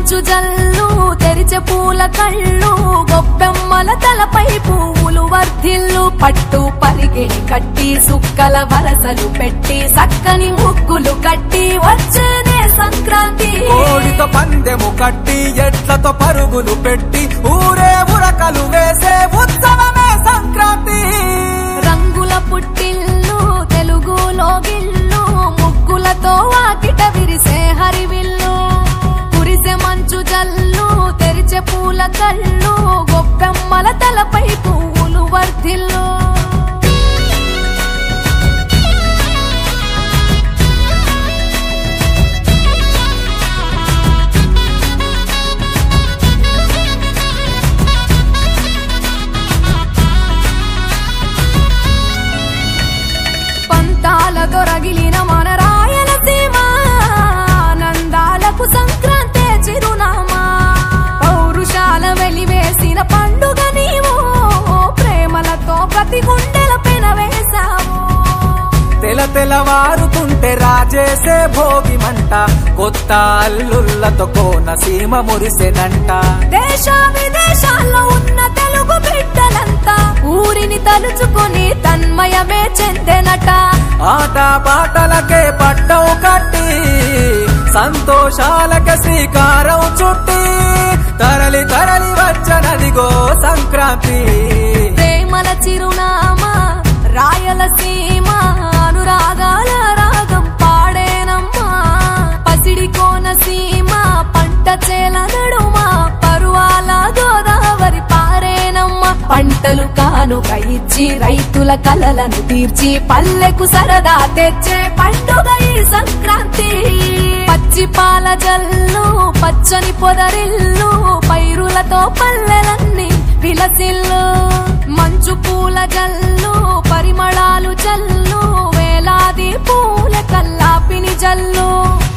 మంచు జల్లు తెరిచే పూల కళ్ళు గొబ్బెమ్మల తలపై పువ్వులు వర్ధిల్లు పట్టు పరిగిడి కట్టి సుక్కల వరసలు పెట్టి సక్కని ముగ్గులు కట్టి వచ్చేనే సంక్రాంతి కోడితో పందెము కట్టి ఎట్లతో పరుగులు పెట్టి ఊరే ఉరకలు వేసే ఉత్సవమే సంక్రాంతి రంగుల పుట్టిల్లు తెలుగులో గిల్లు ముగ్గులతో వాకిట విరిసే హరివిల్లు కురిసే మంచు జల్లు తెరిచే పూల కళ్ళు గొప్పెమ్మల తలపై పువ్వులు వర్ధిల్లు పంతాల దొరగిలిన మన రాయలసీమ ఆనందాలకు సంక్రాంతే చిరునామా పౌరుషాల వెలివేసిన పండుగ నీవు ప్రేమలతో ప్రతి గుండెల పెనవేశావు తెల తెలవారుతుంటే రాజేసే భోగి మంట కొత్త అల్లుళ్ళతో కోన సీమ మురిసెనంట దేశ విదేశాల్లో ఉన్న తెలుగు బిడ్డలంతా ఊరిని తలుచుకొని తన్మయమే చెందెనట ఆట పాటలకే పట్టవు కట్టి సంతోషాలకే శ్రీకారం చుట్టి తరలి తరలి వచ్చనదిగో సంక్రాంతి ప్రేమల చిరునామా రాయలసీమ అనురాగాల రాగం పాడేనమ్మా పసిడి కోనసీమ పంట చేల నడుమ పరువాల గోదావరి పారేనమ్మా పంటలు కానుక ఇచ్చి రైతుల కలలను తీర్చి పల్లెకు సరదా తెచ్చే పండుగ ఈ సంక్రాంతి పచ్చి పాల జల్లు పచ్చని పొదరిల్లు పైరులతో పల్లెలన్నీ విలసిల్లు మంచు పూల జల్లు పరిమళాలు జల్లు వేలాది పూల కల్లాపిని జల్లు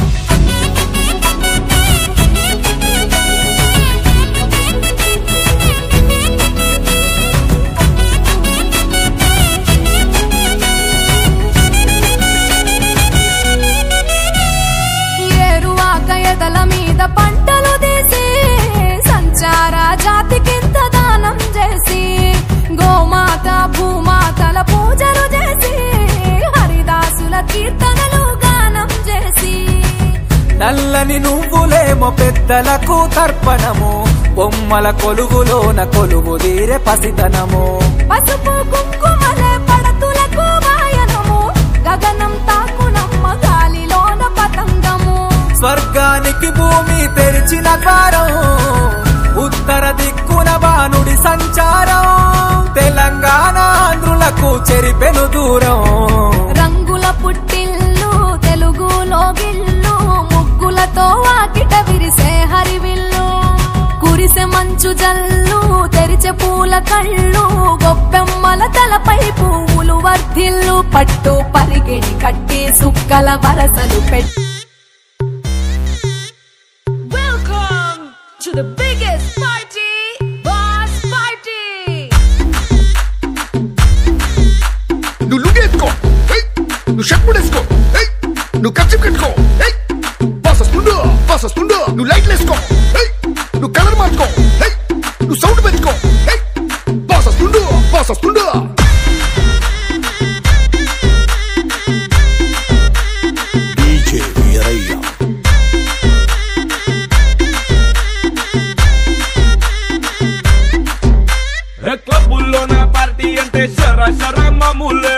ఏరువాక ఎదల మీద పంటలు తీసి సంచార జాతికింత దానం చేసి గోమాత భూమాతల పూజలు చేసి హరిదాసుల కీర్తనలు గానం చేసి నల్లని నువ్వులేమో పెద్దలకు తర్పణము బొమ్మల కొలువులోన కొలువు తీరే పసితనము పసుపు కుంకుమలే పడతులకు వాయనము గగనం తాకునమ్మ గాలిలోన పతంగము స్వర్గానికి భూమి తెరిచిన ద్వారం ఉత్తర దిక్కున బానుడి సంచారం తెలంగాణ ఆంధ్రులకు చెరిపెను దూరం రంగుల పుట్టిల్లు తెలుగులో గిల్లు ముగ్గులతో వాకిట విరిసే హరివిల్లు కురిసే మంచు జల్లు తెరిచే పూల కళ్ళు గొప్పెమ్మల తలపై పువ్వులు వర్ధిల్లు పట్టు పరిగిడి కట్టి సుక్కల వరసలు పెట్టి Welcome to the biggest party, Boss Party! నువ్వు లుంగి ఎత్తుకో ఏయ్! నువ్వు షర్ట్ కూడా వేసుకో ఏయ్! నువ్వు కచ్చిప్ కట్టుకో ఏయ్! బాస్ వస్తుండు బాస్ వస్తుండు నువ్వు లైట్లు వేసుకో ఏయ్! నువ్వు కలర్ మార్చుకో ఏయ్! నువ్వు సౌండ్ పెంచుకో ఏయ్! బాస్ వస్తుండు బాస్ వస్తుండు DJ వీరయ్య క్లబ్బుల్లో నా పార్టీ అంటే శర శర మామూలే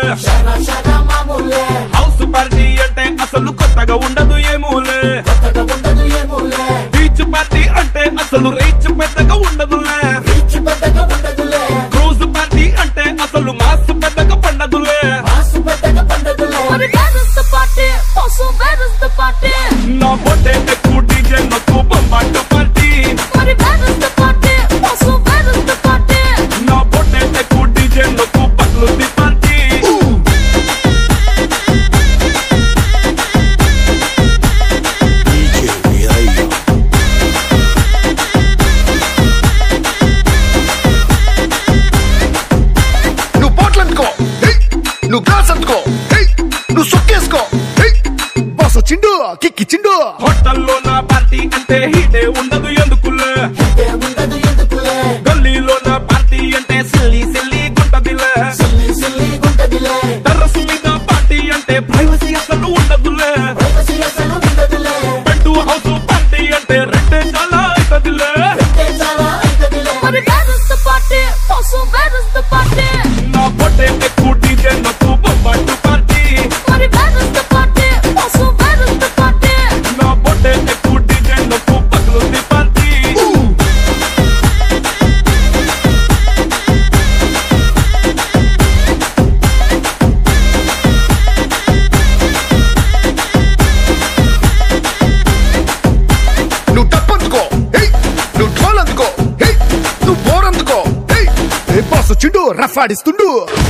హౌస్ పార్టీ అంటే అసలు కొత్తగా ఉండదు ఏమూలే బీచ్ పార్టీ అంటే అసలు రీచ్ పెద్దగా ఉండదులే క్రూజ్ పార్టీ అంటే అసలు మాస్ పెద్దగా పండదులే But where is the party? Also, where is the party? నా పొట్టే ఎక్కువ డీజే నొక్కు బొమ్మాట party But where is the party? Also, where is the party? నా పొట్టే ఎక్కువ డీజే నొక్కు పట్లు పార్టీ DJ వీరయ్య అంటే హీటే ఉండదు ఎందుకులే గల్లీలో నా పార్టీ అంటే సిల్లి సిల్లి గుంటదిలే టెర్రస్ మీద పార్టీ అంటే ప్రైవసీ అసలు ఉండదులే పెట్టు హౌస్ పార్టీ అంటే రెండే చాలా అవుతుందిలే మరి where is the party? Also, where is the party? నా పొట్టే ఎక్కువ డీజే నాకు బొమ్మాటు పార్టీ మరి where is the party? Also, where is the party? నా పొట్టే ఎక్కువ డీజే నాకు పగులుంది పార్టీ నువ్వు డప్పు అందుకో హే నువ్వు ఢోల్ అందుకో హే నువ్వు బోర్ అందుకో హే ఏ బాస్ వచ్చిండు రఫ్ ఆడిస్తుండు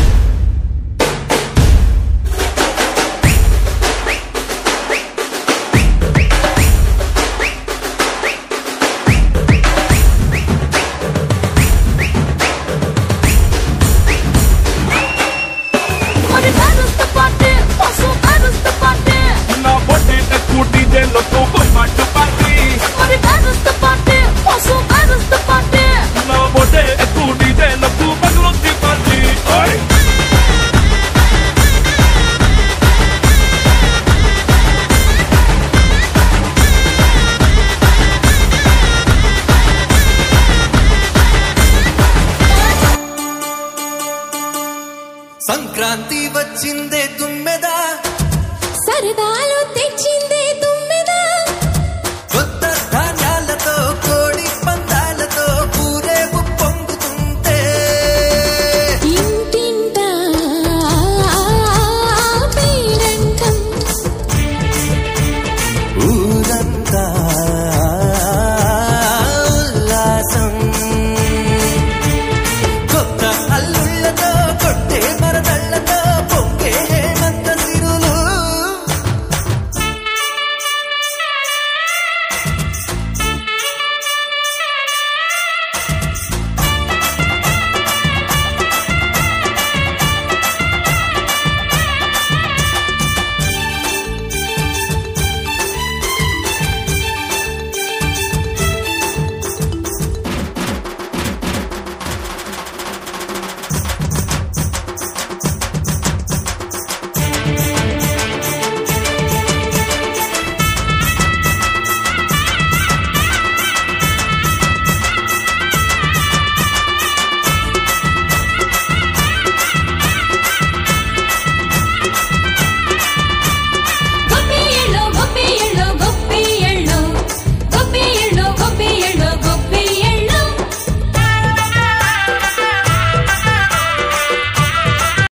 మరి where is the party? Also, where is the party? నా పొట్టే ఎక్కువ డీజే నాకు బొమ్మాటు పార్టీ మరి where is the party? Also, where is the party? నా పొట్టే ఎక్కువ డీజే నాకు పగులుంది పార్టీ ఓయ్ సంక్రాంతి వచ్చిందే తుమ్మెదా సరదాలు